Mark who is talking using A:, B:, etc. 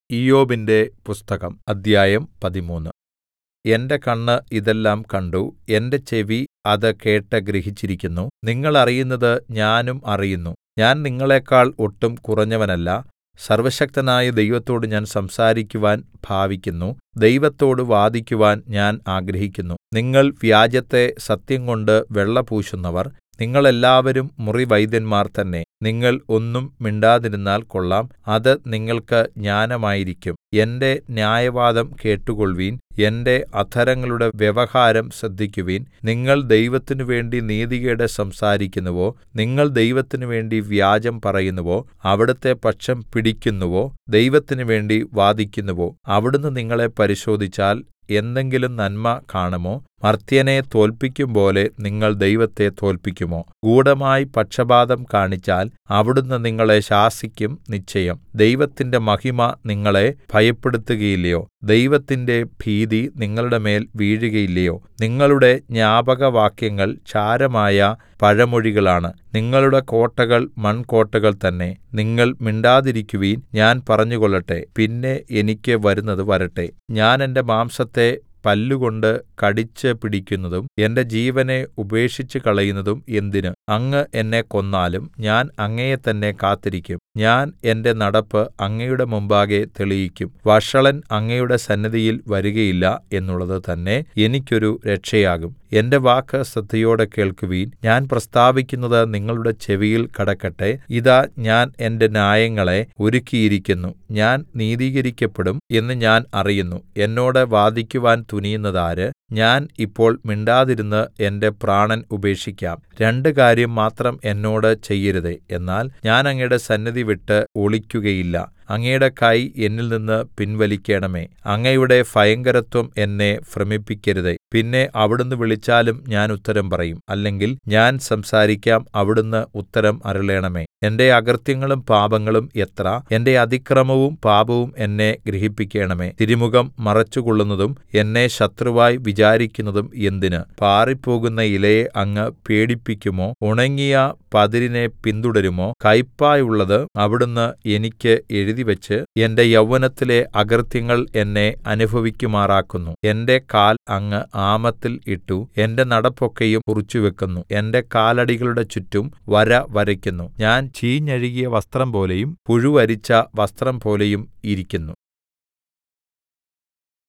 A: ഇയ്യോബിന്റെ പുസ്തകം അദ്ധ്യായം പതിമൂന്ന് എന്റെ കണ്ണ് ഇതെല്ലാം കണ്ടു എന്റെ ചെവി അത് കേട്ട് ഗ്രഹിച്ചിരിക്കുന്നു നിങ്ങൾ അറിയുന്നത് ഞാനും അറിയുന്നു ഞാൻ നിങ്ങളെക്കാൾ ഒട്ടും കുറഞ്ഞവനല്ല സർവ്വശക്തനായ ദൈവത്തോട് ഞാൻ സംസാരിക്കുവാൻ ഭാവിക്കുന്നു ദൈവത്തോട് വാദിക്കുവാൻ ഞാൻ ആഗ്രഹിക്കുന്നു നിങ്ങൾ വ്യാജത്തെ സത്യംകൊണ്ട് വെള്ള പൂശുന്നവർ നിങ്ങൾ എല്ലാവരും മുറിവൈദ്യന്മാർ തന്നെ നിങ്ങൾ ഒന്നും മിണ്ടാതിരുന്നാൽ കൊള്ളാം അത് നിങ്ങൾക്ക് ജ്ഞാനമായിരിക്കും എന്റെ ന്യായവാദം കേട്ടുകൊൾവിൻ എന്റെ അധരങ്ങളുടെ വ്യവഹാരം ശ്രദ്ധിക്കുവിൻ നിങ്ങൾ ദൈവത്തിന് വേണ്ടി നീതികേട് സംസാരിക്കുന്നുവോ നിങ്ങൾ ദൈവത്തിന് വേണ്ടി വ്യാജം പറയുന്നുവോ അവിടുത്തെ പക്ഷം പിടിക്കുന്നുവോ ദൈവത്തിന് വേണ്ടി വാദിക്കുന്നുവോ അവിടുന്ന് നിങ്ങളെ പരിശോധിച്ചാൽ എന്തെങ്കിലും നന്മ കാണുമോ മർത്യനെ തോല്പിക്കുംപോലെ നിങ്ങൾ ദൈവത്തെ തോല്പിക്കുമോ ഗൂഢമായി പക്ഷപാതം കാണിച്ചാൽ അവിടുന്ന് നിങ്ങളെ ശാസിക്കും നിശ്ചയം ദൈവത്തിന്റെ മഹിമ നിങ്ങളെ ഭയപ്പെടുത്തുകയില്ലയോ ദൈവത്തിന്റെ ഭീതി നിങ്ങളുടെ മേൽ വീഴുകയില്ലയോ നിങ്ങളുടെ ജ്ഞാപകവാക്യങ്ങൾ ചാരമായ പഴമൊഴികളാണ് നിങ്ങളുടെ കോട്ടകൾ മൺകോട്ടകൾ തന്നെ നിങ്ങൾ മിണ്ടാതിരിക്കുവിൻ ഞാൻ പറഞ്ഞുകൊള്ളട്ടെ പിന്നെ എനിക്ക് വരുന്നത് വരട്ടെ ഞാൻ എന്റെ മാംസത്തെ പല്ലുകൊണ്ട് കടിച്ച് പിടിക്കുന്നതും എന്റെ ജീവനെ ഉപേക്ഷിച്ചുകളയുന്നതും എന്തിന് അങ്ങ് എന്നെ കൊന്നാലും ഞാൻ അങ്ങയെ തന്നെ കാത്തിരിക്കും ഞാൻ എന്റെ നടപ്പ് അങ്ങയുടെ മുമ്പാകെ തെളിയിക്കും വഷളൻ അങ്ങയുടെ സന്നിധിയിൽ വരികയില്ല എന്നുള്ളത് തന്നെ എനിക്കൊരു രക്ഷയാകും എന്റെ വാക്ക് ശ്രദ്ധയോടെ കേൾക്കുവിൻ ഞാൻ പ്രസ്താവിക്കുന്നത് നിങ്ങളുടെ ചെവിയിൽ കടക്കട്ടെ ഇതാ ഞാൻ എന്റെ ന്യായങ്ങളെ ഒരുക്കിയിരിക്കുന്നു ഞാൻ നീതീകരിക്കപ്പെടും എന്ന് ഞാൻ അറിയുന്നു എന്നോട് വാദിക്കുവാൻ തുനിയുന്നതാര് ഞാൻ ഇപ്പോൾ മിണ്ടാതിരുന്ന് എന്റെ പ്രാണൻ ഉപേക്ഷിക്കാം രണ്ട് കാര്യം മാത്രം എന്നോട് ചെയ്യരുതേ എന്നാൽ ഞാൻ അങ്ങയുടെ സന്നിധി വിട്ട് ഒളിക്കുകയില്ല അങ്ങയുടെ കൈ എന്നിൽ നിന്ന് പിൻവലിക്കണമേ അങ്ങയുടെ ഭയങ്കരത്വം എന്നെ ഭ്രമിപ്പിക്കരുതേ പിന്നെ അവിടുന്ന് വിളിച്ചാലും ഞാൻ ഉത്തരം പറയും അല്ലെങ്കിൽ ഞാൻ സംസാരിക്കാം അവിടുന്ന് ഉത്തരം അരുളേണമേ എന്റെ അകൃത്യങ്ങളും പാപങ്ങളും എത്ര എന്റെ അതിക്രമവും പാപവും എന്നെ ഗ്രഹിപ്പിക്കണമേ തിരുമുഖം മറച്ചുകൊള്ളുന്നതും എന്നെ ശത്രുവായി വിചാരിക്കുന്നതും എന്തിന് പാറിപ്പോകുന്ന ഇലയെ അങ്ങ് പേടിപ്പിക്കുമോ ഉണങ്ങിയ പതിരിനെ പിന്തുടരുമോ കയ്പായുള്ളത് അവിടുന്ന് എനിക്ക് എഴുതിവെച്ച് എന്റെ യൗവനത്തിലെ അകൃത്യങ്ങൾ എന്നെ അനുഭവിക്കുമാറാക്കുന്നു എന്റെ കാൽ അങ്ങ് ആമത്തിൽ ഇട്ടു എന്റെ നടപ്പൊക്കെയും കുറിച്ചുവെക്കുന്നു എന്റെ കാലടികളുടെ ചുറ്റും വര വരയ്ക്കുന്നു ഞാൻ ചീഞ്ഞഴുകിയ വസ്ത്രം പോലെയും പുഴുവരിച്ച വസ്ത്രം പോലെയും ഇരിക്കുന്നു